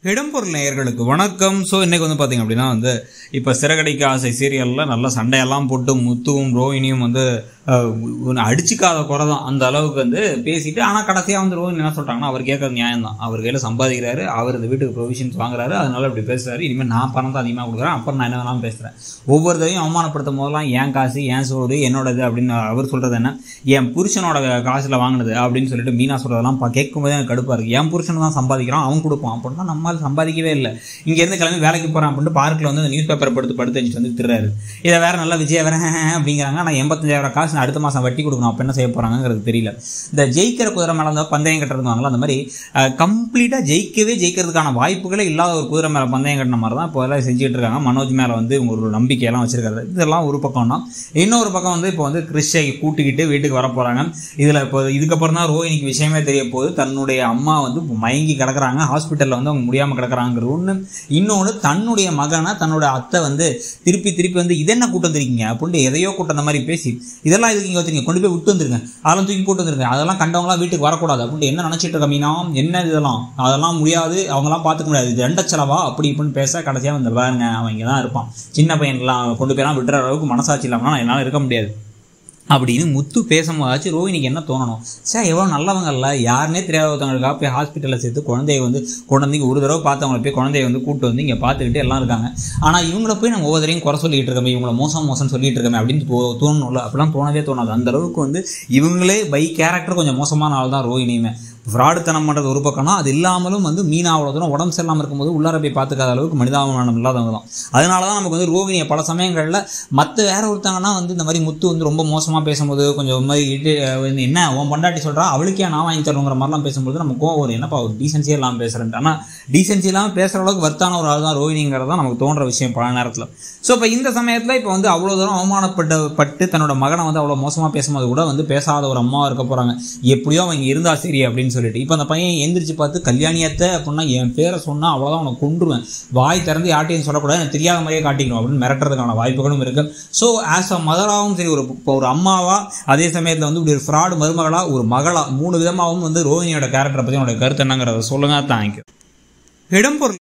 இடம்பொருள் நேயர்களுக்கு வணக்கம் ஸோ இன்னைக்கு வந்து பார்த்தீங்க அப்படின்னா வந்து இப்போ சிறகடிக்க ஆசை சீரியலில் நல்லா சண்டையெல்லாம் போட்டு முத்துவும் ரோஹிணியும் வந்து அஹ், ஒண்ணு அடிச்சுக்காத குறை தான் அந்த அளவுக்கு வந்து பேசிட்டு ஆனால் கடைசியாக வந்து ரோஹிணி என்ன சொல்லிட்டாங்கன்னா அவர் கேட்கறது நியாயம் தான் அவர் கையில் சம்பாதிக்கிறாரு அவர் இந்த வீட்டுக்கு ப்ரொவிஷன்ஸ் வாங்குறாரு அதனால இப்படி பேசுறாரு இனிமேல் நான் பணம் தான் அதிகமாக கொடுக்குறேன் அப்புறம் நான் என்ன வேணாலும் பேசுகிறேன் ஒவ்வொரு தடையும் அவமானப்படுத்தும் போதெல்லாம் என் காசு என் சோறு என்னோடது அப்படின்னு அவர் சொல்கிறது என்ன என் புருஷனோட காசில் வாங்கினது அப்படின்னு சொல்லிட்டு மீனா சொல்கிறதெல்லாம் பா கேட்கும்போது எனக்கு கடுப்பாக இருக்குது என் புருஷன் தான் சம்பாதிக்கிறான் அவன் கொடுப்பான் அப்படின்னா நம்மால் சம்பாதிக்கவே இல்லை இங்கேருந்து கிளம்பி வேலைக்கு போகிறான் அப்படின்ட்டு பார்க்கில் வந்து நியூஸ் பேப்பரை படுத்து படுத்து வச்சுட்டு வந்து திருறாரு இதை வேற நல்லா விஜய் வேற அப்படிங்கிறாங்க ஆனால் எண்பத்தஞ்சாயிரம் காசு நான் அடுத்த மாதம் வட்டி கொடுக்கணும் அப்போ என்ன செய்ய போகிறாங்கிறது தெரியல இந்த ஜெயிக்கிற குதிரை மேலே வந்து பந்தயம் கட்டுறதுவாங்களா அந்த மாதிரி கம்ப்ளீட்டாக ஜெயிக்கவே ஜெயிக்கிறதுக்கான வாய்ப்புகளே இல்லாத ஒரு குதிரை மேலே பந்தயம் கட்டின மாதிரி தான் இப்போ எல்லாம் செஞ்சுட்டு இருக்காங்க மனோஜ் மேலே வந்து இவங்க ஒரு நம்பிக்கையெல்லாம் வச்சிருக்காரு இதெல்லாம் ஒரு பக்கம்னா இன்னொரு பக்கம் வந்து இப்போ வந்து கிறிஷை கூட்டிக்கிட்டு வீட்டுக்கு வர போகிறாங்க இதில் இப்போ இதுக்கப்புறம் தான் ரோஹினிக்கு விஷயமே தெரிய போகுது தன்னுடைய அம்மா வந்து இப்போ மயங்கி கிடக்குறாங்க ஹாஸ்பிட்டலில் வந்து அவங்க முடியாமல் கிடக்குறாங்கிறது ஒன்று இன்னொன்று தன்னுடைய மகனை தன்னோட அத்தை வந்து திருப்பி திருப்பி வந்து இது என்ன கூட்டம் வந்திருக்கீங்க அப்படின்ட்டு எதையோ கூட்டம் அந்த மாதிரி பேசி இதெல்லாம் இதுக்கு இங்கே வச்சுருங்க கொண்டு போய் விட்டு வந்துருங்க அதெல்லாம் தூக்கி போட்டு வந்துருங்க அதெல்லாம் கண்டவங்களாம் வீட்டுக்கு வரக்கூடாது அப்படின்ட்டு என்ன நினச்சிட்டு இருக்க மீனா என்ன இதெல்லாம் அதெல்லாம் முடியாது அவங்களாம் பார்த்துக்க முடியாது இது ரெண்ட செலவா அப்படி இப்படின்னு பேச கடைசியாக வந்து பாருங்க அவன் இங்கே தான் இருப்பான் சின்ன பையன்லாம் கொண்டு போயெல்லாம் விட்டுற அளவுக்கு மனசாட்சி இல்லாமல் நான் என்னால் இருக்க முடியாது அப்படின்னு முத்து பேசும்போதாச்சும் ரோஹினிக்கு என்ன தோணணும் சார் எவ்வளோ நல்லவங்க இல்லை யாருனே தெரியாத ஒருத்தவங்களுக்காக போய் ஹாஸ்பிட்டலில் சேர்த்து குழந்தைய வந்து கொண்டு வந்து இங்க ஒரு தடவை பார்த்தவங்கள போய் குழந்தைய வந்து கூட்டு வந்து இங்கே பார்த்துக்கிட்டு எல்லாம் இருக்காங்க ஆனால் இவங்கள போய் நம்ம ஒவ்வொரு தடவையும் குறை சொல்லிட்டு இருக்கோமே இவங்கள மோசம் மோசம் சொல்லிட்டு இருக்கோமே அப்படின்னு தோ- தோணணும்ல அப்படிலாம் தோணவே தோணாது அந்த அளவுக்கு வந்து இவங்களே பை கேரக்டர் கொஞ்சம் மோசமான ஆள் தான் ரோஹினியுமே ஃப்ராடுத்தனம் பண்ணுறது ஒரு பக்கம்னா அது இல்லாமலும் வந்து மீனா அவ்வளோ தூரம் உடம்பு சரியில்லாமல் இருக்கும்போது உள்ளார போய் பார்த்துக்காத அளவுக்கு மனிதாபிமானம் இல்லாதவங்க தான் அதனால தான் நமக்கு வந்து ரோகிணியை பல சமயங்களில் மற்ற வேற ஒருத்தங்கன்னா வந்து இந்த மாதிரி முத்து வந்து ரொம்ப மோசமாக பேசும்போது கொஞ்சம் ஒரு மாதிரி இட்டு வந்து என்ன உன் பொண்டாட்டி சொல்கிறா அவளுக்கே நான் வாங்கி தரணுங்கிற மாதிரிலாம் பேசும்போது நம்ம கோவம் வரும் என்னப்பா ஒரு டீசென்சியே இல்லாமல் பேசுகிறேன் ஆனால் டீசென்சி இல்லாமல் பேசுகிற அளவுக்கு வர்த்தான ஒரு ஆள் தான் ரோஹிணிங்கிறது தான் நமக்கு தோன்ற விஷயம் பல நேரத்தில் ஸோ இப்போ இந்த சமயத்தில் இப்போ வந்து அவ்வளோ தூரம் அவமானப்பட்ட பட்டு தன்னோட மகனை வந்து அவ்வளோ மோசமாக பேசும்போது கூட வந்து பேசாத ஒரு அம்மாவாக இருக்க போகிறாங்க எப்படியோ அவங்க இருந்தா சரி அப்படின்னு சொல்லிட்டு இப்போ அந்த பையன் எந்திரிச்சு பார்த்து கல்யாணியத்தை அப்படின்னா என் பேரை சொன்னால் அவ்வளோதான் அவனை கொண்டுருவேன் வாய் திறந்து யார்ட்டையும் சொல்லக்கூடாது எனக்கு தெரியாத மாதிரியே காட்டிக்கணும் அப்படின்னு மிரட்டுறதுக்கான வாய்ப்புகளும் இருக்கு ஸோ ஆஸ் அ மதராகவும் சரி ஒரு இப்போ ஒரு அம்மாவா அதே சமயத்தில் வந்து இப்படி ஒரு ஃப்ராடு மருமகளா ஒரு மகளா மூணு விதமாகவும் வந்து ரோஹினியோட கேரக்டரை பற்றி உன்னோட கருத்து என்னங்கிறத சொல்லுங்க தேங்க்யூ இடம்பொருள்